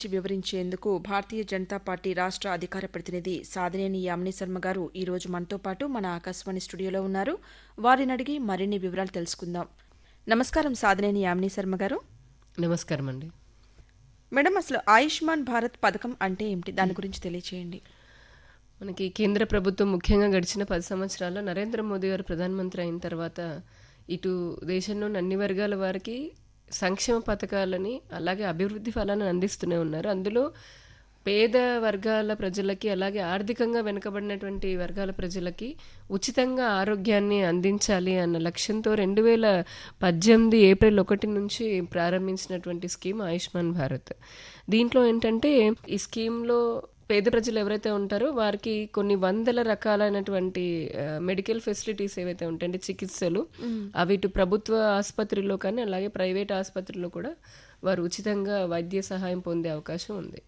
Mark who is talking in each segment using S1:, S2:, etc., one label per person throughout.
S1: వివరించేందుకు భారతీయ Janata party రాష్ట్ర అధికార ప్రతినిధి సాదినేని యామిని శర్మ గారు ఈ రోజు మనతో పాటు మన ఆకాశవాణి స్టూడియోలో ఉన్నారు వారిని అడిగి మరిన్ని వివరాలు తెలుసుకుందాం నమస్కారం సాదినేని యామిని శర్మ గారు
S2: నమస్కారం అండి
S1: మేడం అసలు ఆయుష్మాన్ భారత్ పథకం అంటే ఏమిటి దాని గురించి తెలియచేయండి
S2: మనకి కేంద్ర ప్రభుత్వం ముఖ్యంగా గడిచిన పది సంవత్సరాల్లో నరేంద్ర మోదీ గారు ప్రధానమంత్రి అయిన తర్వాత ఇటు దేశంలోని అన్ని వర్గాల వారికి సంక్షేమ పథకాలని అలాగే అభివృద్ధి ఫలాలను అందిస్తూనే ఉన్నారు అందులో పేద వర్గాల ప్రజలకి అలాగే ఆర్థికంగా వెనుకబడినటువంటి వర్గాల ప్రజలకి ఉచితంగా ఆరోగ్యాన్ని అందించాలి అన్న లక్ష్యంతో రెండు వేల పద్దెనిమిది ఏప్రిల్ ఒకటి నుంచి ప్రారంభించినటువంటి స్కీమ్ ఆయుష్మాన్ భారత్ దీంట్లో ఏంటంటే ఈ స్కీమ్లో పేద ప్రజలు ఎవరైతే ఉంటారో వారికి కొన్ని వందల రకాలైనటువంటి ఆ, మెడికల్ ఫెసిలిటీస్ ఏవైతే ఉంటాయంటే చికిత్సలు అవి ఇటు ప్రభుత్వ ఆసుపత్రిలో కానీ అలాగే ప్రైవేట్ ఆసుపత్రిలో కూడా వారు ఉచితంగా వైద్య సహాయం పొందే అవకాశం ఉంది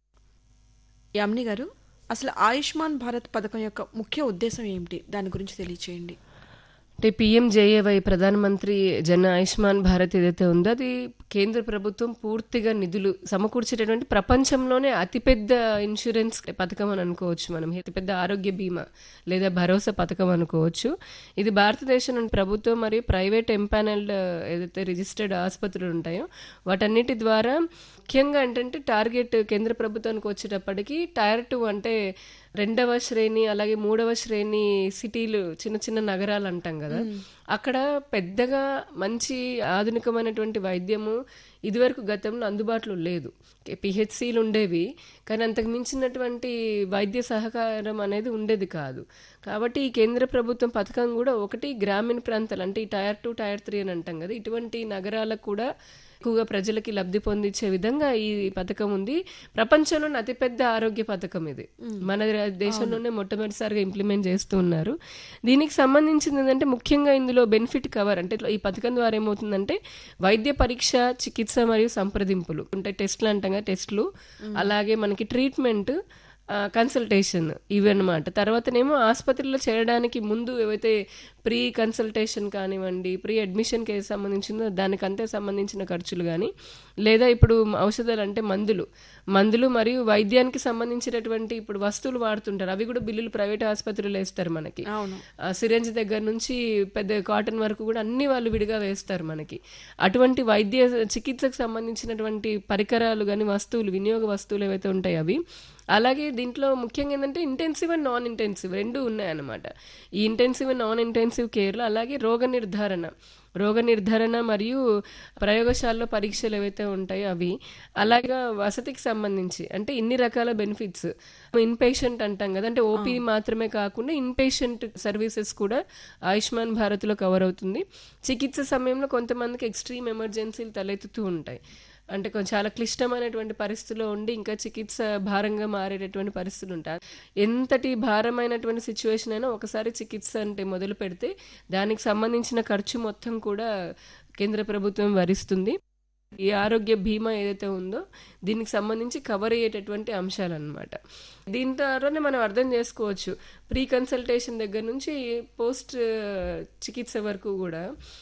S1: యామిని గారు అసలు ఆయుష్మాన్ భారత్ పథకం యొక్క ముఖ్య ఉద్దేశం ఏమిటి దాని గురించి తెలియచేయండి
S2: అంటే పిఎంజేఏవై ప్రధానమంత్రి జన ఆయుష్మాన్ భారత్ ఏదైతే ఉందో అది కేంద్ర ప్రభుత్వం పూర్తిగా నిధులు సమకూర్చేటటువంటి ప్రపంచంలోనే అతిపెద్ద ఇన్సూరెన్స్ పథకం అని అనుకోవచ్చు మనం అతిపెద్ద ఆరోగ్య బీమా లేదా భరోసా పథకం అనుకోవచ్చు ఇది భారతదేశం ప్రభుత్వం మరియు ప్రైవేట్ ఎంపానల్డ్ ఏదైతే రిజిస్టర్డ్ ఆసుపత్రులు ఉంటాయో వాటన్నిటి ద్వారా ముఖ్యంగా ఏంటంటే టార్గెట్ కేంద్ర ప్రభుత్వానికి వచ్చేటప్పటికి టైర్ టూ అంటే రెండవ శ్రేణి అలాగే మూడవ శ్రేణి సిటీలు చిన్న చిన్న నగరాలు అంటాం కదా అక్కడ పెద్దగా మంచి ఆధునికమైనటువంటి వైద్యము ఇదివరకు గతంలో అందుబాటులో లేదు పిహెచ్సిలు ఉండేవి కానీ అంతకు మించినటువంటి వైద్య సహకారం అనేది ఉండేది కాదు కాబట్టి ఈ కేంద్ర ప్రభుత్వం పథకం కూడా ఒకటి గ్రామీణ ప్రాంతాలు అంటే ఈ టైర్ టూ టైర్ త్రీ అని అంటాం కదా ఇటువంటి నగరాలకు కూడా ఎక్కువగా ప్రజలకి లబ్ధి పొందించే విధంగా ఈ పథకం ఉంది ప్రపంచంలోని అతిపెద్ద ఆరోగ్య పథకం ఇది మన దేశంలోనే మొట్టమొదటిసారిగా ఇంప్లిమెంట్ చేస్తూ ఉన్నారు దీనికి సంబంధించింది ఏంటంటే ముఖ్యంగా ఇందులో బెనిఫిట్ కవర్ అంటే ఈ పథకం ద్వారా ఏమవుతుందంటే వైద్య పరీక్ష చికిత్స మరియు సంప్రదింపులు అంటే టెస్ట్లు అంటాం కదా టెస్ట్లు అలాగే మనకి ట్రీట్మెంట్ కన్సల్టేషన్ ఇవి అనమాట తర్వాతనేమో ఆసుపత్రిలో చేరడానికి ముందు ఏవైతే ప్రీ కన్సల్టేషన్ కానివ్వండి ప్రీ అడ్మిషన్కి ఏది సంబంధించిందో దానికంతే సంబంధించిన ఖర్చులు కానీ లేదా ఇప్పుడు ఔషధాలు అంటే మందులు మందులు మరియు వైద్యానికి సంబంధించినటువంటి ఇప్పుడు వస్తువులు వాడుతుంటారు అవి కూడా బిల్లులు ప్రైవేట్ ఆసుపత్రులు వేస్తారు మనకి
S1: అవును
S2: ఆ సిరంజ్ దగ్గర నుంచి పెద్ద కాటన్ వరకు కూడా అన్ని వాళ్ళు విడిగా వేస్తారు మనకి అటువంటి వైద్య చికిత్సకు సంబంధించినటువంటి పరికరాలు కానీ వస్తువులు వినియోగ వస్తువులు ఏవైతే ఉంటాయో అవి అలాగే దీంట్లో ముఖ్యంగా ఏంటంటే ఇంటెన్సివ్ అండ్ నాన్ ఇంటెన్సివ్ రెండు ఉన్నాయన్నమాట ఈ ఇంటెన్సివ్ అండ్ నాన్ ఇంటెన్సివ్ కేర్లో అలాగే రోగ నిర్ధారణ రోగ నిర్ధారణ మరియు ప్రయోగశాలలో పరీక్షలు ఏవైతే ఉంటాయో అవి అలాగే వసతికి సంబంధించి అంటే ఇన్ని రకాల బెనిఫిట్స్ ఇన్ పేషెంట్ అంటాం కదా అంటే ఓపీ మాత్రమే కాకుండా ఇన్ పేషెంట్ సర్వీసెస్ కూడా ఆయుష్మాన్ భారత్లో కవర్ అవుతుంది చికిత్స సమయంలో కొంతమందికి ఎక్స్ట్రీమ్ ఎమర్జెన్సీలు తలెత్తుతూ ఉంటాయి అంటే కొంచెం చాలా క్లిష్టమైనటువంటి పరిస్థితిలో ఉండి ఇంకా చికిత్స భారంగా మారేటటువంటి పరిస్థితులు ఉంటాయి ఎంతటి భారమైనటువంటి సిచ్యువేషన్ అయినా ఒకసారి చికిత్స అంటే మొదలు పెడితే దానికి సంబంధించిన ఖర్చు మొత్తం కూడా కేంద్ర ప్రభుత్వం భరిస్తుంది ఈ ఆరోగ్య బీమా ఏదైతే ఉందో దీనికి సంబంధించి కవర్ అయ్యేటటువంటి అంశాలు అనమాట దీని ద్వారానే మనం అర్థం చేసుకోవచ్చు ప్రీ కన్సల్టేషన్ దగ్గర నుంచి పోస్ట్ చికిత్స వరకు కూడా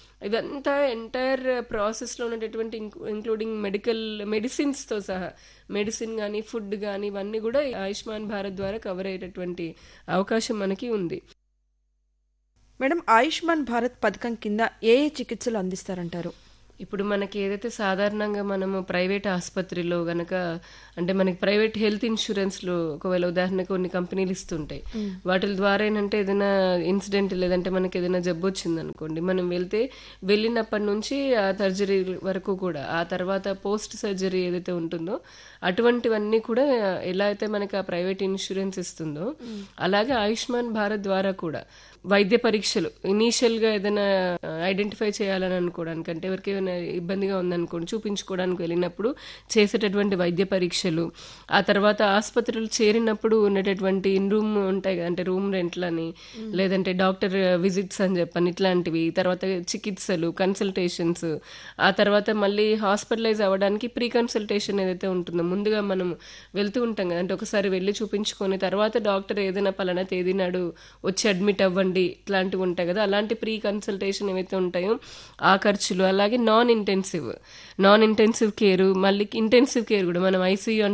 S2: ఇదంతా ఎంటైర్ ప్రాసెస్లో ఉన్నటువంటి ఇంక్లూడింగ్ మెడికల్ మెడిసిన్స్తో సహా మెడిసిన్ కానీ ఫుడ్ కానీ ఇవన్నీ కూడా ఈ ఆయుష్మాన్ భారత్ ద్వారా కవర్ అయ్యేటటువంటి అవకాశం మనకి ఉంది
S1: మేడం ఆయుష్మాన్ భారత్ పథకం కింద ఏ ఏ చికిత్సలు అందిస్తారంటారు
S2: ఇప్పుడు మనకి ఏదైతే సాధారణంగా మనము ప్రైవేట్ ఆసుపత్రిలో గనక అంటే మనకి ప్రైవేట్ హెల్త్ ఇన్సూరెన్స్లో ఒకవేళ ఉదాహరణకు కొన్ని కంపెనీలు ఇస్తుంటాయి వాటి ద్వారా ఏంటంటే ఏదైనా ఇన్సిడెంట్ లేదంటే మనకి ఏదైనా జబ్బు వచ్చింది అనుకోండి మనం వెళ్తే వెళ్ళినప్పటి నుంచి ఆ సర్జరీ వరకు కూడా ఆ తర్వాత పోస్ట్ సర్జరీ ఏదైతే ఉంటుందో అటువంటివన్నీ కూడా ఎలా అయితే మనకి ఆ ప్రైవేట్ ఇన్సూరెన్స్ ఇస్తుందో అలాగే ఆయుష్మాన్ భారత్ ద్వారా కూడా వైద్య పరీక్షలు ఇనీషియల్ గా ఏదైనా ఐడెంటిఫై చేయాలని అనుకోవడానికి అంటే ఎవరికి ఏమైనా ఇబ్బందిగా ఉందనుకోండి చూపించుకోవడానికి వెళ్ళినప్పుడు చేసేటటువంటి వైద్య పరీక్షలు ఆ తర్వాత ఆసుపత్రులు చేరినప్పుడు ఉండేటటువంటి ఇన్ రూమ్ ఉంటాయి కదా అంటే రూమ్ రెంట్లని లేదంటే డాక్టర్ విజిట్స్ అని చెప్పని ఇట్లాంటివి తర్వాత చికిత్సలు కన్సల్టేషన్స్ ఆ తర్వాత మళ్ళీ హాస్పిటలైజ్ అవ్వడానికి ప్రీ కన్సల్టేషన్ ఏదైతే ఉంటుందో ముందుగా మనం వెళ్తూ ఉంటాం కదా అంటే ఒకసారి వెళ్ళి చూపించుకొని తర్వాత డాక్టర్ ఏదైనా పలానా తేదీ నాడు వచ్చి అడ్మిట్ అవ్వండి రండి ఇట్లాంటివి ఉంటాయి కదా అలాంటి ప్రీ కన్సల్టేషన్ ఏవైతే ఉంటాయో ఆ ఖర్చులు అలాగే non intensive non intensive care మళ్ళీ ఇంటెన్సివ్ కేర్ కూడా మనం ఐసీయూ